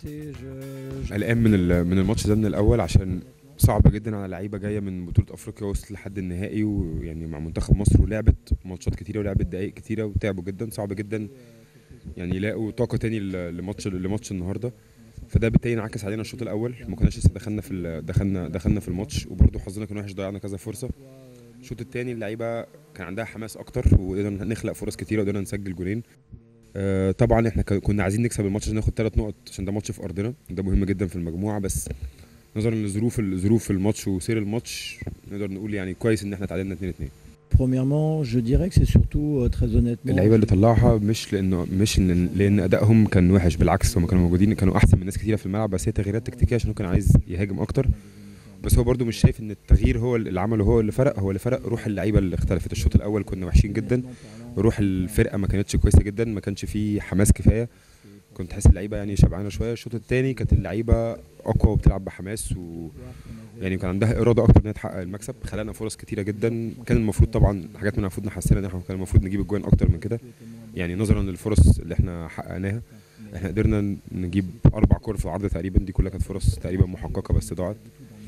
قلقان من ال- من الماتش ده من الاول عشان صعب جدا على لعيبه جايه من بطوله افريقيا وصلت لحد النهائي ويعني مع منتخب مصر ولعبت ماتشات كتيره ولعبت دقائق كتيره وتعبوا جدا صعب جدا يعني يلاقوا طاقه تاني ل- لماتش لماتش النهارده فده بالتالي انعكس علينا الشوط الاول ما كناش لسه دخلنا في ال- دخلنا دخلنا في الماتش وبرده حظنا كان وحش ضيعنا كذا فرصه الشوط الثاني اللعيبه كان عندها حماس اكتر وقدرنا نخلق فرص كتيره وقدرنا نسجل جولين آه، طبعا احنا ك- كنا عايزين نكسب الماتش عشان ناخد ثلاث نقط عشان ده ماتش في ارضنا ده مهم جدا في المجموعه بس نظرا لظروف ظروف الماتش وسير الماتش نقدر نقول يعني كويس ان احنا تعادلنا 2 2 Premièrement, je dirais que c'est surtout euh, très honnêtement. اللعيبه اللي طلعها مش لانه مش إن لان ادائهم كان وحش بالعكس هم كانوا موجودين كانوا احسن من ناس كتيره في الملعب بس هي تغييرات تكتيكيه عشان هو كان عايز يهاجم اكتر بس هو برده مش شايف ان التغيير هو اللي عمله هو اللي فرق هو اللي فرق روح اللعيبه اللي اختلفت الشوط الاول كنا وحشين جدا روح الفرقه ما كانتش كويسه جدا ما كانش فيه حماس كفايه كنت تحس اللعيبه يعني شبعانه شويه الشوط الثاني كانت اللعيبه اقوى وبتلعب بحماس و يعني كان عندها اراده اكتر ان هي تحقق المكسب خلقنا فرص كتيره جدا كان المفروض طبعا حاجات من المفروض نحسنها ان احنا كان المفروض نجيب اجوان اكتر من كده يعني نظرا للفرص اللي احنا حققناها احنا قدرنا نجيب اربع كور في العرض تقريبا دي كلها كانت فرص تقريبا محققه بس ضاعت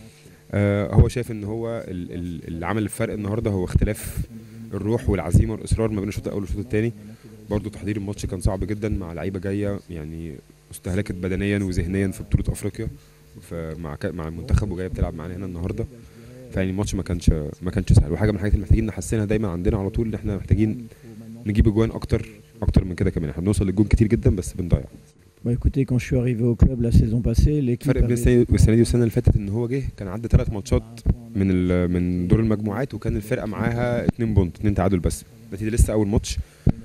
آه هو شايف ان هو ال- ال- اللي عمل الفرق النهارده هو اختلاف الروح والعزيمه والاصرار ما بين الشوط الاول والشوط الثاني برضه تحضير الماتش كان صعب جدا مع لعيبه جايه يعني استهلكت بدنيا وذهنيا في بطوله افريقيا فمع ك- مع المنتخب وجايه بتلعب معانا هنا النهارده فيعني الماتش ما كانش ما كانش سهل وحاجه من الحاجات اللي محتاجين نحسنها دايما عندنا على طول ان احنا محتاجين نجيب اجوان اكتر اكتر من كده كمان احنا بنوصل للجون كتير جدا بس بنضيع Bah, écoutez, quand je suis arrivé au club la saison passée, l'équipe. الفرق بين avait- السنه والسنه دي والسنه اللي فاتت ان هو جه كان عدى ثلاث ماتشات من ال- من دور المجموعات وكان الفرقه معاها 2 بونت 2 تعادل بس دي لسه اول ماتش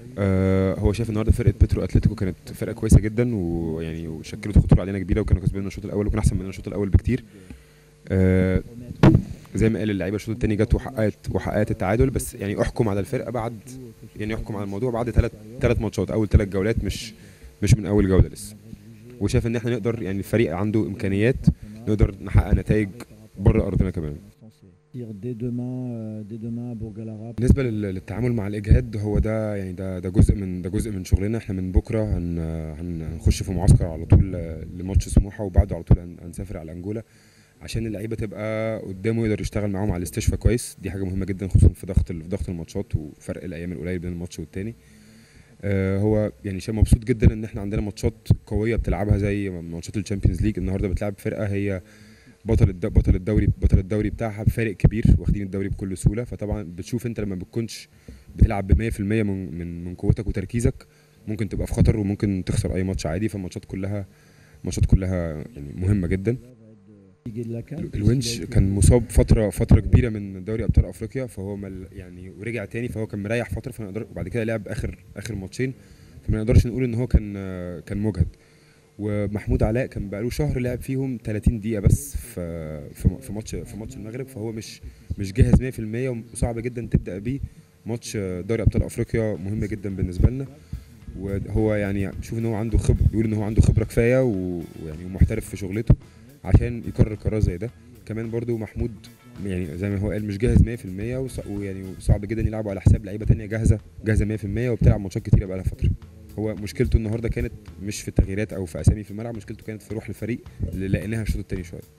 آه هو شايف النهارده فرقه بيترو اتلتيكو كانت فرقه كويسه جدا ويعني وشكلت خطوره علينا كبيره وكانوا كسبانين الشوط الاول وكانوا احسن مننا الشوط الاول بكتير آه زي ما قال اللعيبه الشوط الثاني جت وحققت وحققت التعادل بس يعني احكم على الفرقه بعد يعني احكم على الموضوع بعد ثلاث ثلاث ماتشات اول ثلاث جولات مش مش من اول جوله لسه وشايف ان احنا نقدر يعني الفريق عنده امكانيات نقدر نحقق نتائج بره ارضنا كمان Dès demain, euh, dès demain à Bourg-Galara. بالنسبه لل- للتعامل مع الاجهاد هو ده يعني ده ده جزء من ده جزء من شغلنا احنا من بكره هن هن- هنخش في معسكر على طول آه، لماتش سموحه وبعده على طول هن- هنسافر على انجولا عشان اللعيبه تبقى قدامه يقدر يشتغل معاهم على الاستشفاء كويس دي حاجه مهمه جدا خصوصا في ضغط ال- في ضغط الماتشات وفرق الايام القليل بين الماتش والتاني آه، هو يعني شيء مبسوط جدا ان احنا عندنا ماتشات قويه بتلعبها زي ماتشات الشامبيونز ليج النهارده بتلعب فرقه هي بطل الد... بطل الدوري بطل الدوري بتاعها بفارق كبير واخدين الدوري بكل سهوله فطبعا بتشوف انت لما بتكونش بتلعب ب 100% من من من قوتك وتركيزك ممكن تبقى في خطر وممكن تخسر اي ماتش عادي فالماتشات كلها ماتشات كلها يعني مهمه جدا Ligue de la CAN, ال- الونش كان مصاب فتره فتره كبيره من دوري ابطال افريقيا فهو مل يعني ورجع تاني فهو كان مريح فتره فنقدر وبعد كده لعب اخر اخر ماتشين فما نقدرش نقول ان هو كان كان مجهد ومحمود علاء كان بقاله شهر لعب فيهم 30 دقيقه بس في في في ماتش في ماتش المغرب فهو مش مش جاهز 100% وصعب جدا تبدا بيه ماتش دوري ابطال افريقيا مهم جدا بالنسبه لنا وهو يعني شوف ان هو عنده خبره بيقول ان هو عنده خبره كفايه و- ويعني محترف في شغلته عشان يقرر قرار زي ده كمان برضو محمود يعني زي ما هو قال مش جاهز 100% وص- ويعني صعب جدا يلعبوا على حساب لعيبه تانية جاهزه جاهزه 100% وبتلعب ماتشات كتيره بقالها فتره هو مشكلته النهارده كانت مش في التغييرات او في اسامي في الملعب مشكلته كانت في روح الفريق اللي لقيناها الشوط الثاني شويه